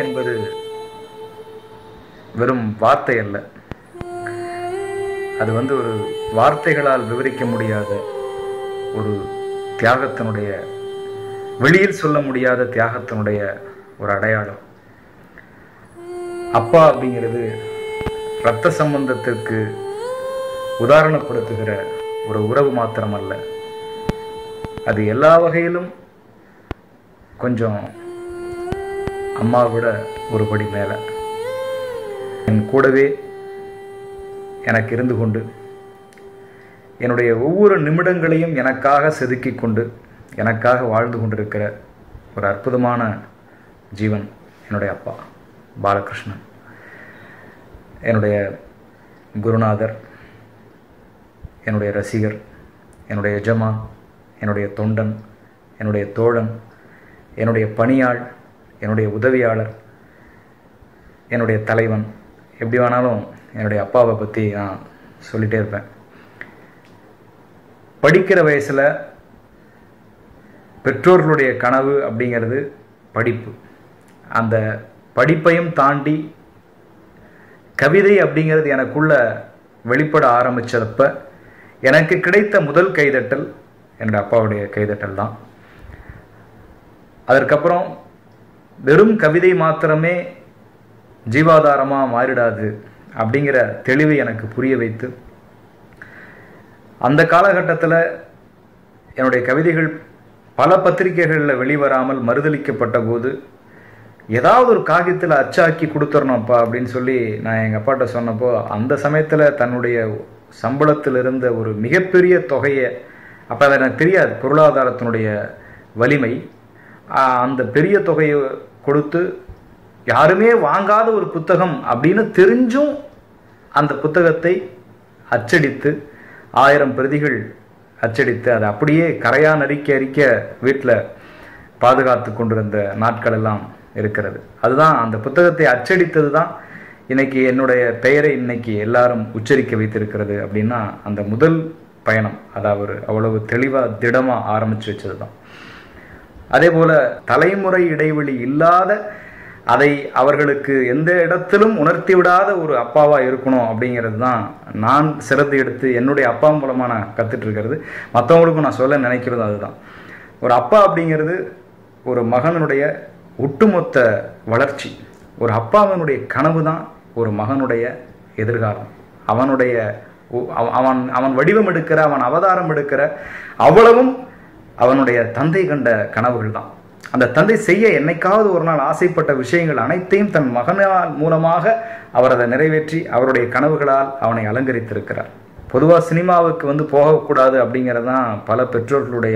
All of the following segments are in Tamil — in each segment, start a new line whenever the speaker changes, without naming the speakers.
என்பது வெறும் வார்த்தை அல்ல அது வந்து ஒரு வார்த்தைகளால் விவரிக்க முடியாத ஒரு தியாகத்தினுடைய வெளியில் சொல்ல முடியாத தியாகத்தினுடைய ஒரு அடையாளம் அப்பா அப்படிங்கிறது இரத்த சம்பந்தத்திற்கு உதாரணப்படுத்துகிற ஒரு உறவு மாத்திரமல்ல அது எல்லா வகையிலும் கொஞ்சம் அம்மாவை விட ஒரு படி மேலே என் கூடவே எனக்கு இருந்து கொண்டு என்னுடைய ஒவ்வொரு நிமிடங்களையும் எனக்காக செதுக்கிக் கொண்டு எனக்காக வாழ்ந்து கொண்டிருக்கிற ஒரு அற்புதமான ஜீவன் என்னுடைய அப்பா பாலகிருஷ்ணன் என்னுடைய குருநாதர் என்னுடைய ரசிகர் என்னுடைய எஜமான் என்னுடைய தொண்டன் என்னுடைய தோழன் என்னுடைய பணியாள் என்னுடைய உதவியாளர் என்னுடைய தலைவன் எப்படி வேணாலும் என்னுடைய அப்பாவை பற்றி நான் சொல்லிகிட்டே இருப்பேன் படிக்கிற வயசில் பெற்றோர்களுடைய கனவு அப்படிங்கிறது படிப்பு அந்த படிப்பையும் தாண்டி கவிதை அப்படிங்கிறது எனக்குள்ள வெளிப்பட ஆரம்பித்ததப்ப எனக்கு கிடைத்த முதல் கைதட்டல் என்னுடைய அப்பாவுடைய கைதட்டல் தான் அதற்கப்புறம் வெறும் கவிதை மாத்திரமே ஜீவாதாரமாக மாறிடாது அப்படிங்கிற தெளிவை எனக்கு புரிய வைத்து அந்த காலகட்டத்தில் என்னுடைய கவிதைகள் பல பத்திரிகைகளில் வெளிவராமல் மறுதளிக்கப்பட்ட போது ஏதாவது ஒரு காகியத்தில் அச்சாக்கி கொடுத்துடணும்ப்பா அப்படின்னு சொல்லி நான் எங்கள் அப்பாட்ட சொன்னப்போ அந்த சமயத்தில் தன்னுடைய சம்பளத்தில் இருந்த ஒரு மிகப்பெரிய தொகையை அப்போ அது எனக்கு தெரியாது பொருளாதாரத்தினுடைய வலிமை அந்த பெரிய தொகையை கொடுத்து யாருமே வாங்காத ஒரு புத்தகம் அப்படின்னு தெரிஞ்சும் அந்த புத்தகத்தை அச்சடித்து ஆயிரம் பிரதிகள் அச்சடித்து அதை அப்படியே கரையா நரிக்க அரிக்க வீட்டில் பாதுகாத்து கொண்டிருந்த நாட்கள் எல்லாம் இருக்கிறது அதுதான் அந்த புத்தகத்தை அச்சடித்தது தான் இன்னைக்கு என்னுடைய பெயரை இன்னைக்கு எல்லாரும் உச்சரிக்க வைத்திருக்கிறது அப்படின்னா அந்த முதல் பயணம் அதாவது அவ்வளவு தெளிவாக திடமாக ஆரம்பித்து வச்சது தான் அதே போல் தலைமுறை இடைவெளி இல்லாத அதை அவர்களுக்கு எந்த இடத்திலும் உணர்த்தி விடாத ஒரு அப்பாவாக இருக்கணும் அப்படிங்கிறது தான் நான் சிறந்து எடுத்து என்னுடைய அப்பா மூலமாக நான் கற்றுட்டு இருக்கிறது மற்றவங்களுக்கும் நான் சொல்ல நினைக்கிறது அதுதான் ஒரு அப்பா அப்படிங்கிறது ஒரு மகனுடைய ஒட்டுமொத்த வளர்ச்சி ஒரு அப்பாவினுடைய கனவு தான் ஒரு மகனுடைய எதிர்காலம் அவனுடைய அவன் அவன் வடிவம் எடுக்கிற அவன் அவதாரம் எடுக்கிற அவ்வளவும் அவனுடைய தந்தை கண்ட கனவுகள் தான் அந்த தந்தை செய்ய என்னைக்காவது ஒரு நாள் ஆசைப்பட்ட விஷயங்கள் அனைத்தையும் தன் மகனால் மூலமாக அவர் அதை நிறைவேற்றி அவருடைய கனவுகளால் அவனை அலங்கரித்திருக்கிறார் பொதுவாக சினிமாவுக்கு வந்து போகக்கூடாது அப்படிங்கிறது தான் பல பெற்றோர்களுடைய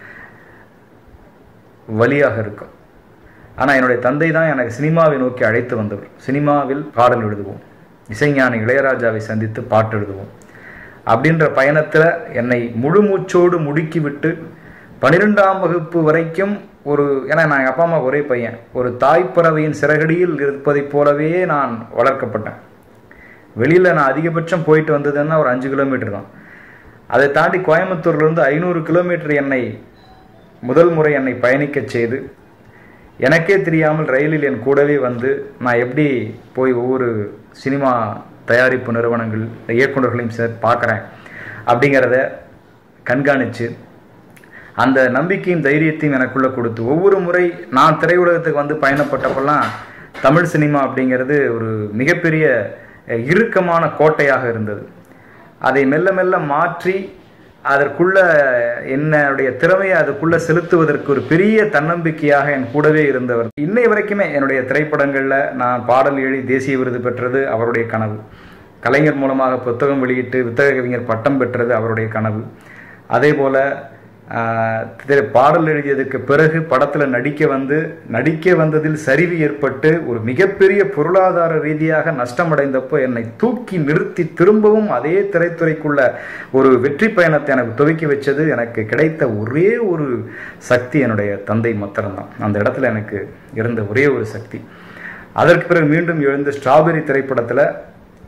வழியாக இருக்கும் ஆனால் என்னுடைய தந்தை தான் எனக்கு சினிமாவை நோக்கி அழைத்து வந்தவர் சினிமாவில் பாடல் எழுதுவோம் இசைஞானி இளையராஜாவை சந்தித்து பாட்டு எழுதுவோம் அப்படின்ற பயணத்தில் என்னை முழு மூச்சோடு முடுக்கிவிட்டு பன்னிரெண்டாம் வகுப்பு வரைக்கும் ஒரு ஏன்னா நான் எங்கள் அப்பா அம்மா ஒரே பையன் ஒரு தாய்ப்பறவையின் சிறகடியில் இருப்பதைப் போலவே நான் வளர்க்கப்பட்டேன் வெளியில் நான் அதிகபட்சம் போயிட்டு வந்ததுன்னா ஒரு அஞ்சு கிலோமீட்டர் தான் அதை தாண்டி கோயம்புத்தூர்லேருந்து ஐநூறு கிலோமீட்டர் என்னை முதல் முறை என்னை பயணிக்க செய்து எனக்கே தெரியாமல் ரயிலில் என் கூடவே வந்து நான் எப்படி போய் ஒவ்வொரு சினிமா தயாரிப்பு நிறுவனங்கள் இயக்குநர்களையும் சார் பார்க்குறேன் அப்படிங்கிறத கண்காணித்து அந்த நம்பிக்கையும் தைரியத்தையும் எனக்குள்ளே கொடுத்து ஒவ்வொரு முறை நான் திரையுலகத்துக்கு வந்து பயணப்பட்டப்பெல்லாம் தமிழ் சினிமா அப்படிங்கிறது ஒரு மிகப்பெரிய இறுக்கமான கோட்டையாக இருந்தது அதை மெல்ல மெல்ல மாற்றி அதற்குள்ள என்னுடைய திறமையை அதுக்குள்ள செலுத்துவதற்கு ஒரு பெரிய தன்னம்பிக்கையாக என் கூடவே இருந்தவர் இன்னை வரைக்குமே என்னுடைய திரைப்படங்களில் நான் பாடல் எழுதி தேசிய விருது பெற்றது அவருடைய கனவு கலைஞர் மூலமாக புத்தகம் வெளியிட்டு வித்தக கவிஞர் பட்டம் பெற்றது அவருடைய கனவு அதே போல பாடல் எழுதியதுக்கு பிறகு படத்தில் நடிக்க வந்து நடிக்க வந்ததில் சரிவு ஏற்பட்டு ஒரு மிகப்பெரிய பொருளாதார ரீதியாக நஷ்டமடைந்தப்போ என்னை தூக்கி நிறுத்தி திரும்பவும் அதே திரைத்துறைக்குள்ள ஒரு வெற்றி பயணத்தை எனக்கு துவக்கி வச்சது எனக்கு கிடைத்த ஒரே ஒரு சக்தி என்னுடைய தந்தை மாத்திரம்தான் அந்த இடத்துல எனக்கு இருந்த ஒரே ஒரு சக்தி அதற்கு பிறகு மீண்டும் எழுந்த ஸ்ட்ராபெரி திரைப்படத்தில்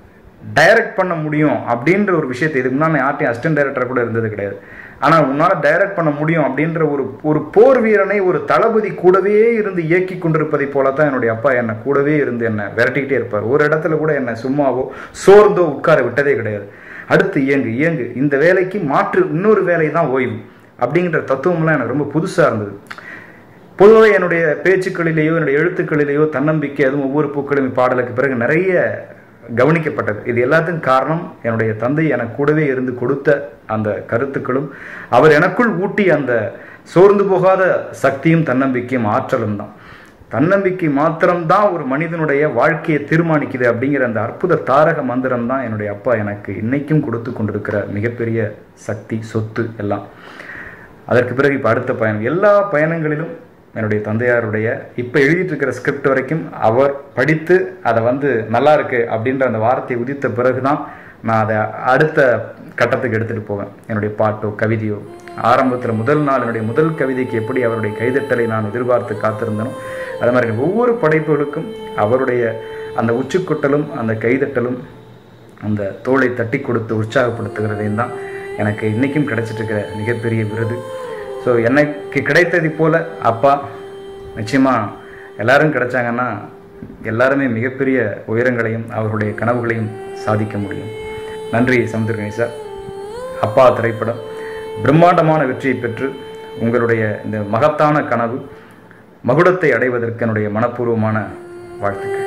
டைரக்ட் பண்ண முடியும் அப்படின்ற ஒரு விஷயத்தை இதுக்கு முன்னாடி யார்ட்டையும் அசிஸ்டன்ட் டைரக்டர் கூட இருந்தது கிடையாது ஆனால் உன்னால் டைரக்ட் பண்ண முடியும் அப்படின்ற ஒரு ஒரு போர் வீரனை ஒரு தளபதி கூடவே இருந்து இயக்கி கொண்டிருப்பதை போல தான் என்னுடைய அப்பா என்னை கூடவே இருந்து என்னை விரட்டிக்கிட்டே இருப்பார் ஒரு இடத்துல கூட என்னை சும்மாவோ சோர்ந்தோ உட்கார விட்டதே கிடையாது அடுத்து இயங்கு இயங்கு இந்த வேலைக்கு மாற்று இன்னொரு வேலை தான் ஓய்வு அப்படிங்கிற தத்துவம்லாம் எனக்கு ரொம்ப புதுசாக இருந்தது பொதுவாக என்னுடைய பேச்சுக்களிலேயோ என்னுடைய எழுத்துக்களிலேயோ தன்னம்பிக்கை அதுவும் ஒவ்வொரு பூக்களும் பாடலுக்கு பிறகு நிறைய கவனிக்கப்பட்டது இது எல்லாத்துக்கும் காரணம் என்னுடைய தந்தை எனக்கு கூடவே இருந்து கொடுத்த அந்த கருத்துக்களும் அவர் எனக்குள் ஊட்டி அந்த சோர்ந்து போகாத சக்தியும் தன்னம்பிக்கையும் ஆற்றலும் தான் தன்னம்பிக்கை மாத்திரம்தான் ஒரு மனிதனுடைய வாழ்க்கையை தீர்மானிக்குது அப்படிங்கிற அந்த அற்புத தாரக மந்திரம் தான் என்னுடைய அப்பா எனக்கு இன்னைக்கும் கொடுத்து கொண்டிருக்கிற மிகப்பெரிய சக்தி சொத்து எல்லாம் அதற்கு பிறகு இப்போ அடுத்த பயணம் எல்லா பயணங்களிலும் என்னுடைய தந்தையாருடைய இப்போ எழுதிட்டு இருக்கிற ஸ்கிரிப்ட் வரைக்கும் அவர் படித்து அதை வந்து நல்லா இருக்கு அப்படின்ற அந்த வார்த்தையை உதித்த பிறகு தான் நான் அதை அடுத்த கட்டத்துக்கு எடுத்துகிட்டு போவேன் என்னுடைய பாட்டோ கவிதையோ ஆரம்பத்தில் முதல் நாள் என்னுடைய முதல் கவிதைக்கு எப்படி அவருடைய கைதட்டலை நான் எதிர்பார்த்து காத்திருந்தனோ அது மாதிரி ஒவ்வொரு படைப்புகளுக்கும் அவருடைய அந்த உச்சிக்குட்டலும் அந்த கைதட்டலும் அந்த தோளை தட்டி கொடுத்து உற்சாகப்படுத்துகிறதையும் தான் எனக்கு இன்றைக்கும் கிடைச்சிட்டு இருக்கிற மிகப்பெரிய விருது ஸோ எனக்கு கிடைத்தது போல் அப்பா நிச்சயமாக எல்லாரும் கிடைச்சாங்கன்னா எல்லாருமே மிகப்பெரிய உயரங்களையும் அவர்களுடைய கனவுகளையும் சாதிக்க முடியும் நன்றி சமுத்திரகணி சார் அப்பா திரைப்படம் பிரம்மாண்டமான வெற்றியை பெற்று உங்களுடைய இந்த மகத்தான கனவு மகுடத்தை அடைவதற்கு என்னுடைய மனப்பூர்வமான வாழ்த்துக்கள்